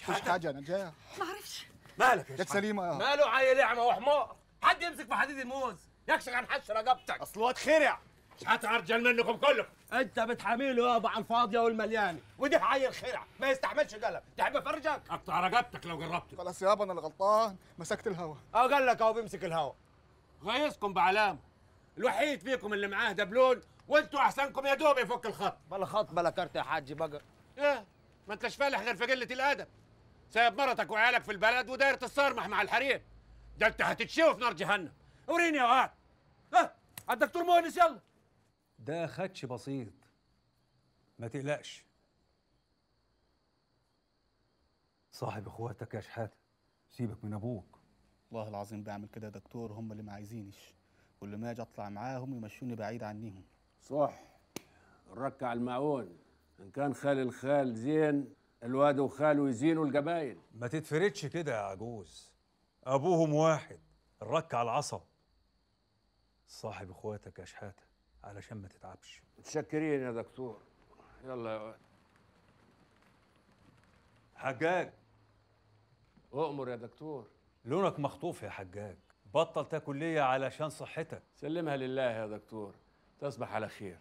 مش حاجه انا جاي ما اعرفش مالك يا جت سليمه يا ماله عيل اعمى وحمار حد يمسك في حديد الموز يكشف عن حش رقبتك اصل واد خرع شحات ارجل منكم كلكم انت بتحامله يابا على الفاضيه والمليانه ودي عيل خرع ما يستحملش قلم تحب افرجك اقطع رقبتك لو قربت خلاص يابا انا اللي غلطان مسكت الهوا اه قال لك اهو بيمسك الهوا غيظكم بعلامه الوحيد فيكم اللي معاه دبلون وانتوا احسنكم يا دوب يفك الخط بلا خط بلا كارت يا حاج بقى ايه ما انتش فالح غير في قله الادب سايب مرتك وعيالك في البلد وداير تتصارمح مع الحريم ده انت هتتشوي في نار جهنم وريني يا واد ها الدكتور مونس يلا ده خدش بسيط ما تقلقش صاحب اخواتك يا شحاته سيبك من ابوك والله العظيم بعمل كده يا دكتور هم اللي ما عايزينش كل ما اجي اطلع معاهم يمشوني بعيد عنيهم صح نركع المعون ان كان خال الخال زين الواد وخاله يزينوا القبايل ما تتفردش كده يا عجوز ابوهم واحد الرك على العصب صاحب اخواتك يا شحاته علشان ما تتعبش متشكرين يا دكتور يلا يا واد حجاج اؤمر يا دكتور لونك مخطوف يا حجاج بطل تاكل ليا علشان صحتك سلمها لله يا دكتور تصبح على خير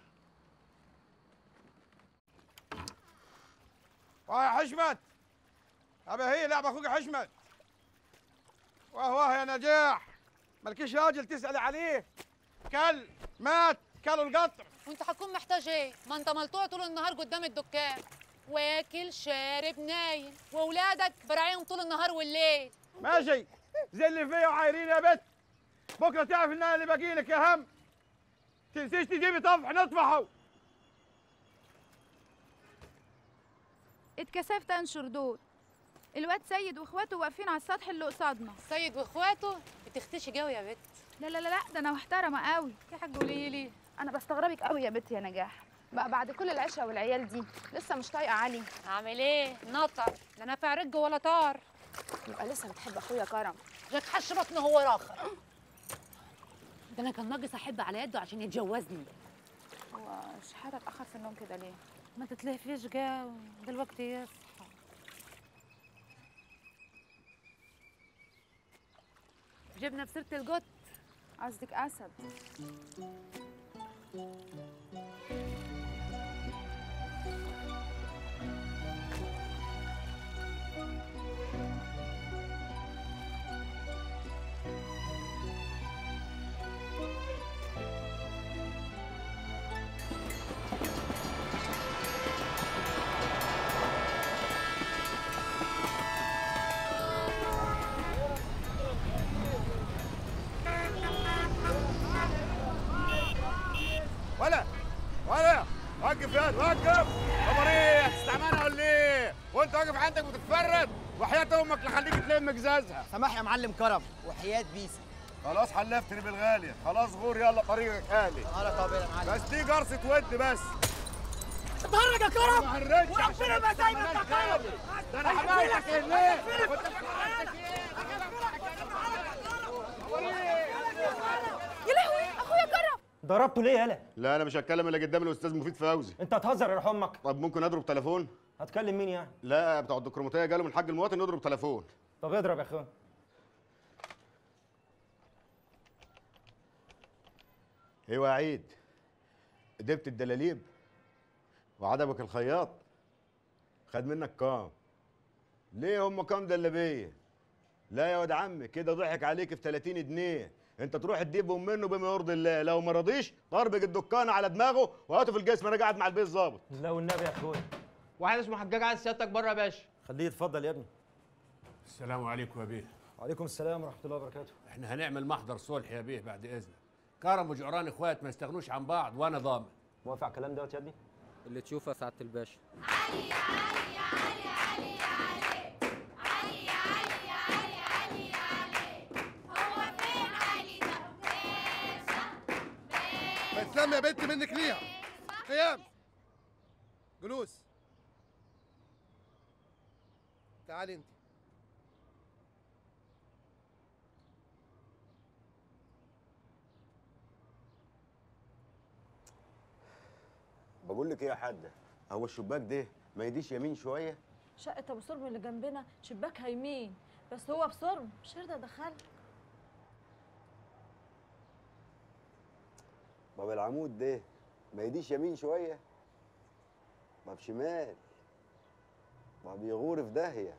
واه يا حشمت ابي هي لعبه اخوك حشمت واه واه يا نجاح مالكيش راجل تسألي عليه كل مات كلوا القطر وانت هتكون محتاج ايه؟ ما انت ملطوع طول النهار قدام الدكان واكل شارب نايم واولادك براعيهم طول النهار والليل ماشي زي اللي فيا وعايرين يا بت بكره تعرف ان انا اللي باجي لك يا هم تنسيش تجيبي طفح نطفحه اتكسفت انشر دول الواد سيد واخواته واقفين على السطح اللي قصادنا سيد واخواته بتختشي جو يا بت لا لا لا لا ده انا محترمه قوي يا حاج قولي لي انا بستغربك قوي يا بنت يا نجاح بقى بعد كل العشره والعيال دي لسه مش طايقه علي اعمل ايه؟ نطر لا نافع رج ولا طار يبقى لسه بتحب اخويا كرم جاك حش بطنه هو راخر ده انا كان ناقص احب على يده عشان يتجوزني هو شحاته اتاخر في النوم كده ليه ما تتلهفيش جو دلوقتي يصحى جبنا في سيره الجد قصدك اسد ولا ولا وقف يا وقف خبر ايه هتستعملها ولا ايه وانت واقف عندك بتتفرد وحياة امك لخليك تلم جزازها سماح يا معلم كرم وحياة بيسا خلاص حلفتني بالغالية خلاص غور يلا طريقك حالي انا طبيعي يا معلم بس دي قرصة ود بس اتهرج يا كرم ما هرجش وربنا ما سايبك يا كرم ده انا حبايبك ليه يا لهوي اخويا كرم ضربته ليه يالا لا انا مش هتكلم الا قدام الاستاذ مفيد فوزي انت هتهزر يا امك طب ممكن اضرب تليفون هتكلم مين يعني لا بتوع الدكروماتيه قالوا من حق المواطن يضرب تليفون طب اضرب يا اخويا ايوه يا عيد دبت الدلاليب وعدبك الخياط خد منك كام ليه هم كام دلابيه لا يا واد عمي كده ضحك عليك في 30 جنيه انت تروح تجيبهم منه بما يرضي الله لو ما رضيش طربق الدكان على دماغه وهاته في الجسم انا قاعد مع البيت ظابط لا والنبي يا اخويا واحد اسمه حجاج عايز سيادتك بره يا باشا خليه يتفضل يا ابني السلام عليكم يا بيه وعليكم السلام ورحمه الله وبركاته احنا هنعمل محضر صلح يا بيه بعد اذنك كرم وجعران اخوات ما يستغنوش عن بعض وانا ضامن موافق على الكلام دوت يا ابني اللي تشوفه سعاده الباشا بتلم يا بنت منك ليها قيام جلوس تعالي انت بقول لك ايه يا حاجه هو الشباك ده ما يديش يمين شويه شقة ابو صرم اللي جنبنا شباكها يمين بس هو بصرم مش هرضى ادخلها باب العمود ده ما يديش يمين شويه باب شمال باب يغور في داهيه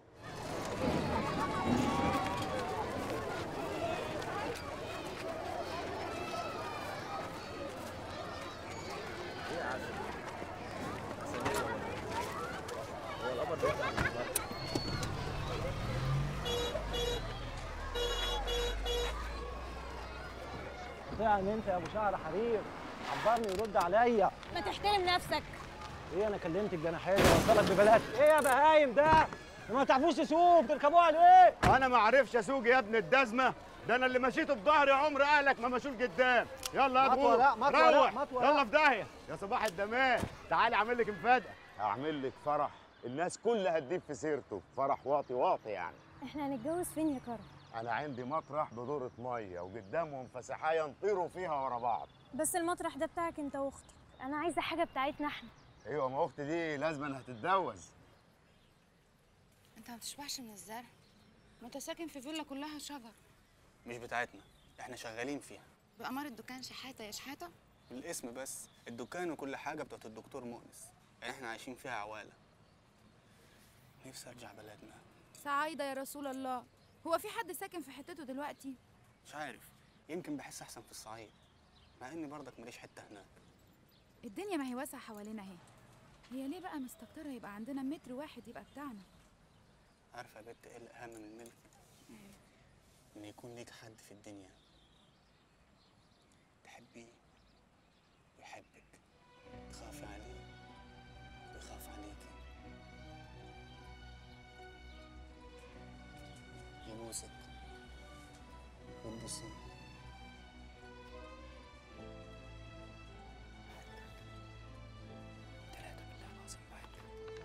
يعني انت يا ابو شعر حرير عبرني ورد عليا ما تحترم نفسك ايه انا كلمت الجناحيه وصلك ببلد ايه يا بهايم ده ما تعرفوش تسوق تركبوها ليه انا ما اعرفش اسوق يا ابن الدزمه ده انا اللي مشيته بظهري عمر اهلك ما مشوا لقدام يلا يا مطوة ابوي لا، مطوة لا، روح مطوة لا. يلا في داهيه يا صباح الدمان تعالي اعمل لك مفاجاه هعمل لك فرح الناس كلها هتجيب في سيرته فرح واطي واطي يعني احنا هنتجوز فين يا كرم انا عندي مطرح بدورة ميه وقدامهم فسحايه نطيروا فيها ورا بعض بس المطرح ده بتاعك انت واختك انا عايزه حاجه بتاعتنا احنا ايوه ما اختي دي لازم هتتجوز انت ما بتشبعش من الزرع ما انت ساكن في فيلا كلها شجر مش بتاعتنا احنا شغالين فيها بأمارة الدكان شحاتة يا شحاتة الاسم بس الدكان وكل حاجه بتاعت الدكتور مؤنس يعني احنا عايشين فيها عواله نفسي ارجع بلدنا سعايدة يا رسول الله هو في حد ساكن في حتته دلوقتي مش عارف يمكن بحس احسن في الصعيد مع اني برضك ماليش حته هناك الدنيا ما هي واسعة حوالينا اهي هي ليه بقى مستكترة يبقى عندنا متر واحد يبقى بتاعنا عارفه يا بنت ايه الاهم من الملك ان يكون ليك حد في الدنيا تحبيه ويحبك تخافي عليه ويخاف عليكي يبوسك وتبوسيه تلاتة بالله العظيم بحبك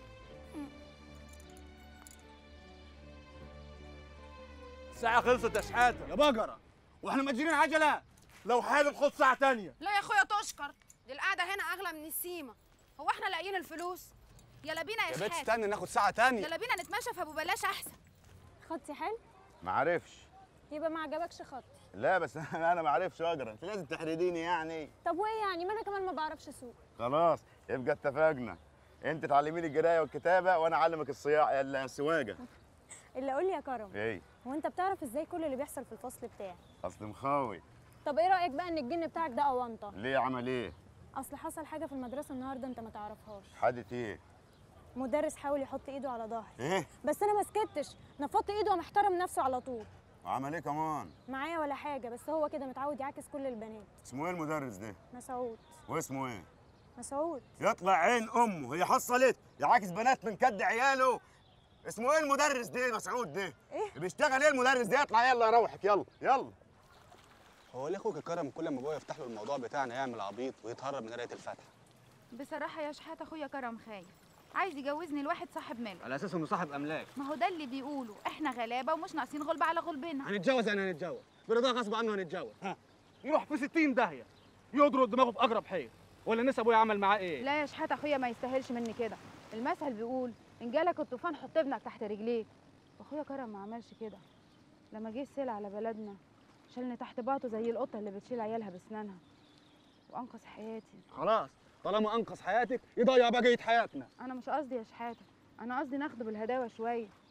الساعة خلصت يا شحاتة يا بقرة واحنا مأجرين عجلة لو حابب خد ساعة تانية لا يا اخويا تشكر دي القعدة هنا اغلى من السيمة هو احنا لاقيين الفلوس يلا بينا يا, يا بنت شحاتة استنى ناخد ساعة تانية يلا بينا نتمشى في ابو بلاش احسن خطي حلو ما عرفش يبقى ما عجبكش خطي لا بس انا انا ما عرفش اقرا انت لازم تحرجيني يعني طب وايه يعني ما انا كمان ما بعرفش اسوق خلاص يبقى اتفقنا انت تعلميني القرايه والكتابه وانا اعلمك الصياعه السواقه اللي قول لي يا كرم ايه هو انت بتعرف ازاي كل اللي بيحصل في الفصل بتاعي اصل مخاوي طب ايه رايك بقى ان الجن بتاعك ده اونطه ليه عمل ايه اصل حصل حاجه في المدرسه النهارده انت ما تعرفهاش حدث ايه مدرس حاول يحط ايده على ظهري ايه بس انا ما سكتش نفضت ايده ومحترم نفسه على طول وعمل ايه كمان معايا ولا حاجه بس هو كده متعود يعاكس كل البنات اسمه ايه المدرس ده مسعود واسمه ايه مسعود يطلع عين امه هي حصلت يعاكس بنات من كد عياله اسمه ايه المدرس ده مسعود ده ايه بيشتغل ايه المدرس ده يطلع يلا روحك يلا يلا هو ليه اخوك كرم كل ما ابويا يفتح له الموضوع بتاعنا يعمل عبيط ويتهرب من قرايه الفاتحه بصراحة يا شحاتة اخويا كرم خايف عايز يجوزني لواحد صاحب مال على اساس انه صاحب املاك ما هو ده اللي بيقولوا احنا غلابة ومش ناقصين غلبة على غلبنا هنتجوز يعني هنتجوز برضاه غصب عنه هنتجوز ها يروح في 60 داهيه يضرب دماغه في اقرب حيط ولا نسى ابويا عمل معاه ايه لا يا شحاتة اخويا ما يستاهلش مني كده المثل بيقول ان جالك الطوفان حط ابنك تحت رجليك واخويا كرم ما عملش كده لما جه السيل على بلدنا شالني تحت باطه زي القطه اللي بتشيل عيالها بسنانها وانقذ حياتي خلاص طالما انقذ حياتك يضيع بقيه حياتنا انا مش قصدي يا شحاته انا قصدي ناخده بالهداوه شويه